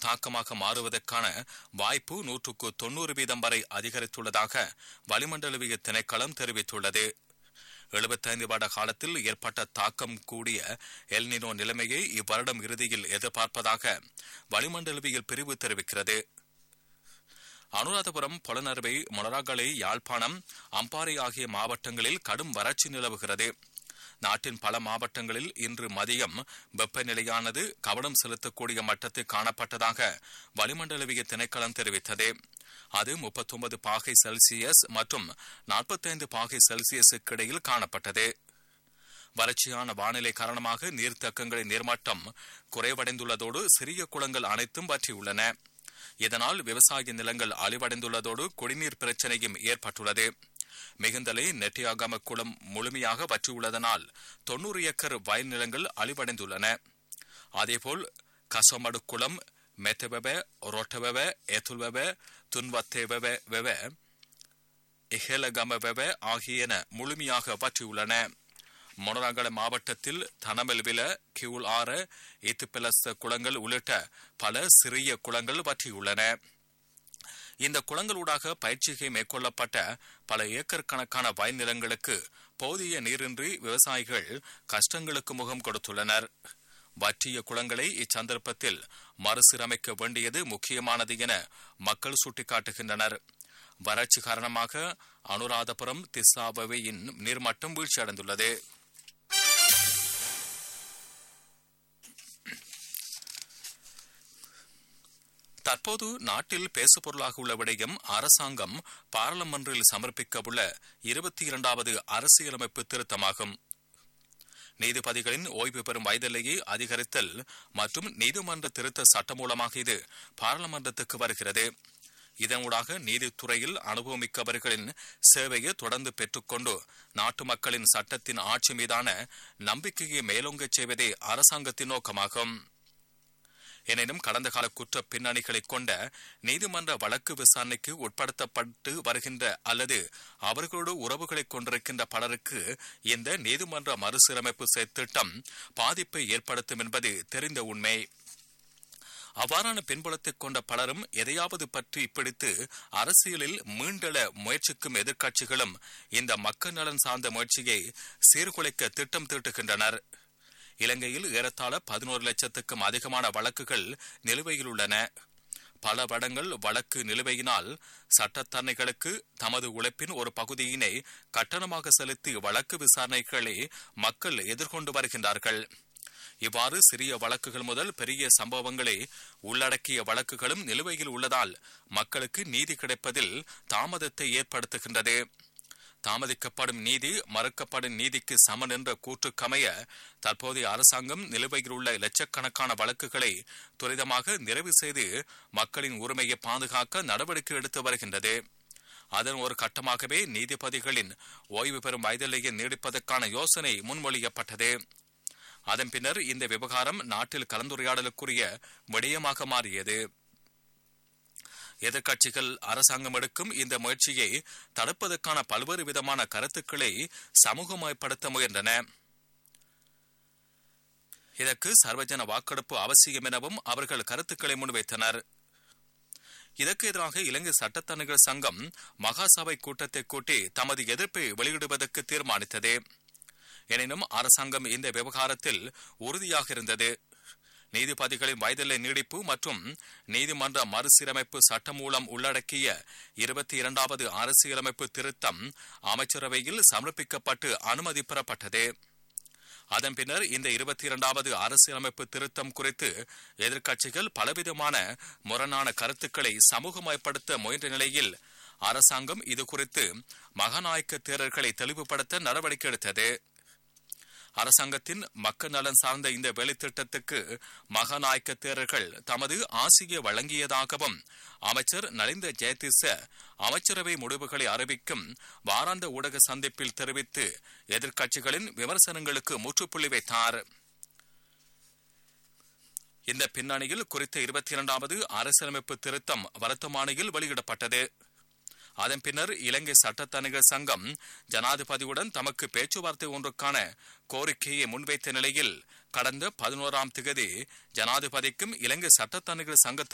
தாக்கமாக மாறுவதற்கான வாய்ப்பு நூற்றுக்கு தொன்னூறு வீதம் வரை அதிகரித்துள்ளதாக வளிமண்டலவிய திணைக்களம் தெரிவித்துள்ளது எழுபத்தைந்து வருட காலத்தில் ஏற்பட்ட தாக்கம் கூடிய எல்னினோ நிலைமையை இவ்வருடம் இறுதியில் எதிர்பார்ப்பதாக வளிமண்டலவியல் பிரிவு தெரிவிக்கிறது அனுராதபுரம் பொலனறுவை மொனராகலை யாழ்ப்பாணம் அம்பாறை ஆகிய மாவட்டங்களில் கடும் வறட்சி நிலவுகிறது நாட்டின் பல மாவட்டங்களில் இன்று மதியம் வெப்பநிலையானது கவனம் செலுத்தக்கூடிய மட்டத்தில் காணப்பட்டதாக வளிமண்டலவிய திணைக்களம் தெரிவித்தது அது முப்பத்தொன்பது பாகை செல்சியஸ் மற்றும் நாற்பத்தைந்து பாகை செல்சியஸுக்கு இடையில் காணப்பட்டது வறட்சியான வானிலை காரணமாக நீர்த்தக்கங்களின் நீர்மட்டம் குறைவடைந்துள்ளதோடு சிறிய குளங்கள் அனைத்தும் வற்றியுள்ளன இதனால் விவசாய நிலங்கள் அழிவடைந்துள்ளதோடு குடிநீர் பிரச்சனையும் ஏற்பட்டுள்ளது மிகுந்தலை நெட்டியாகம குளம் முழுமையாக வற்றியுள்ளதனால் தொன்னூறு ஏக்கர் வயல் நிலங்கள் அழிவடைந்துள்ளன அதேபோல் கசமடு குளம் மெத்தவெவ ரொட்டவெவ எத்துல்வெவ துன்வத்தேவெவ வெவ இஹேலகம வெவ ஆகியன முழுமையாக வற்றியுள்ளன மொனராங்கல மாவட்டத்தில் தனமெல்வில கியூல் ஆறு இத்துப்பிலஸ்த குளங்கள் உள்ளிட்ட பல சிறிய குளங்கள் வற்றியுள்ளன இந்த குளங்களூடாக பயிற்சிகை மேற்கொள்ளப்பட்ட பல ஏக்கர் கணக்கான வயல் நிலங்களுக்கு போதிய நீரின்றி விவசாயிகள் கஷ்டங்களுக்கு முகம் கொடுத்துள்ளனர் வற்றிய குளங்களை இச்சந்தர்ப்பத்தில் மறுசீரமைக்க வேண்டியது முக்கியமானது என மக்கள் சுட்டிக்காட்டுகின்றனர் வறட்சி காரணமாக அனுராதபுரம் திசாபவையின் நீர்மட்டம் வீழ்ச்சியடைந்துள்ளது தற்போது நாட்டில் பேசுபொருளாக உள்ள விடயம் அரசாங்கம் பாராளுமன்றில் சமர்ப்பிக்கவுள்ள இருபத்தி இரண்டாவது அரசியலமைப்பு திருத்தமாகும் நீதிபதிகளின் ஓய்வு பெறும் வயதிலேயே அதிகரித்தல் மற்றும் நீதிமன்ற திருத்த சட்டம் மூலமாக இது பாராளுமன்றத்துக்கு வருகிறது இதனூடாக நீதித்துறையில் அனுபவமிக்கவர்களின் சேவையை தொடர்ந்து பெற்றுக்கொண்டு நாட்டு மக்களின் சட்டத்தின் ஆட்சி மீதான நம்பிக்கையை மேலோங்கச் செய்வதே அரசாங்கத்தின் நோக்கமாகும் எனினும் கடந்த கால குற்ற பின்னணிகளை கொண்ட நீதிமன்ற வழக்கு விசாரணைக்கு உட்படுத்தப்பட்டு வருகின்ற அல்லது அவர்களோடு உறவுகளை கொண்டிருக்கின்ற பலருக்கு இந்த நீதிமன்ற மறுசீரமைப்பு திட்டம் பாதிப்பை ஏற்படுத்தும் என்பது தெரிந்த உண்மை அவ்வாறான பின்புலத்தை கொண்ட பலரும் எதையாவது பற்றி பிடித்து அரசியலில் மீண்டெழ முயற்சிக்கும் எதிர்க்கட்சிகளும் இந்த மக்கள் நலன் சார்ந்த முயற்சியை சீர்குலைக்க திட்டம் தீட்டுகின்றனர் இலங்கையில் ஏறத்தாழ பதினோரு லட்சத்துக்கும் அதிகமான வழக்குகள் நிலுவையில் உள்ளன பல வடங்கள் வழக்கு நிலுவையினால் சட்டத்தரணிகளுக்கு தமது உழைப்பின் ஒரு பகுதியினை கட்டணமாக செலுத்தி வழக்கு விசாரணைகளை மக்கள் எதிர்கொண்டு வருகின்றார்கள் இவ்வாறு சிறிய வழக்குகள் முதல் பெரிய சம்பவங்களை உள்ளடக்கிய வழக்குகளும் நிலுவையில் உள்ளதால் மக்களுக்கு நீதி கிடைப்பதில் தாமதத்தை ஏற்படுத்துகின்றது தாமதிக்கப்படும் நீதி மறுக்கப்படும் நீதிக்கு சமன் என்ற கூற்றுக்கமைய தற்போதைய அரசாங்கம் நிலுவையில் உள்ள லட்சக்கணக்கான வழக்குகளை துரிதமாக நிறைவு செய்து மக்களின் உரிமையை பாதுகாக்க நடவடிக்கை எடுத்து வருகின்றது அதன் ஒரு கட்டமாகவே நீதிபதிகளின் ஓய்வு பெறும் வயதிலேயே நீடிப்பதற்கான யோசனை முன்மொழியப்பட்டது அதன் பின்னர் இந்த விவகாரம் நாட்டில் கலந்துரையாடலுக்குரிய விடயமாக மாறியது எதிர்க்கட்சிகள் அரசாங்கம் எடுக்கும் இந்த முயற்சியை தடுப்பதற்கான பல்வேறு விதமான கருத்துக்களை சமூகமயப்படுத்த முயன்றன இதற்கு சர்வஜன வாக்கெடுப்பு அவசியம் எனவும் அவர்கள் கருத்துக்களை முன்வைத்தனர் இதற்கு எதிராக இலங்கை சட்டத்தணிகள் சங்கம் மகாசபை கூட்டத்தை கூட்டி தமது எதிர்ப்பை வெளியிடுவதற்கு தீர்மானித்தது எனினும் அரசாங்கம் இந்த விவகாரத்தில் உறுதியாக இருந்தது நீதிபதிகளின் வயதில்லை நீடிப்பு மற்றும் நீதிமன்ற மறுசீரமைப்பு சட்டம் மூலம் உள்ளடக்கிய இருபத்தி இரண்டாவது அரசியலமைப்பு திருத்தம் அமைச்சரவையில் சமர்ப்பிக்கப்பட்டு அனுமதி பெறப்பட்டது அதன் பின்னர் இந்த இருபத்தி இரண்டாவது அரசியலமைப்பு திருத்தம் குறித்து எதிர்க்கட்சிகள் பலவிதமான முரணான கருத்துக்களை சமூகமயப்படுத்த முயன்ற நிலையில் அரசாங்கம் இது குறித்து மகநாயக்க தேரர்களை தெளிவுபடுத்த நடவடிக்கை எடுத்தது அரசாங்கத்தின் மக்கள் நலன் சார்ந்த இந்த வேலைத்திட்டத்துக்கு மகாநாயக்க தேரர்கள் தமது ஆசியை வழங்கியதாகவும் அமைச்சர் நலிந்த ஜெயதிச அமைச்சரவை முடிவுகளை அறிவிக்கும் வாராந்த ஊடக சந்திப்பில் தெரிவித்து எதிர்க்கட்சிகளின் விமர்சனங்களுக்கு முற்றுப்புள்ளி வைத்தார் இந்த பின்னணியில் குறித்த இருபத்தி இரண்டாவது அரசியலமைப்பு திருத்தம் வருத்தமானியில் வெளியிடப்பட்டது அதன் பின்னர் இலங்கை சட்டத்தணிகள் சங்கம் ஜனாதிபதியுடன் தமக்கு பேச்சுவார்த்தை ஒன்றுக்கான கோரிக்கையை முன்வைத்த நிலையில் கடந்த பதினோராம் திகதி ஜனாதிபதிக்கும் இலங்கை சட்டத்தணிகள் சங்கத்திற்கும்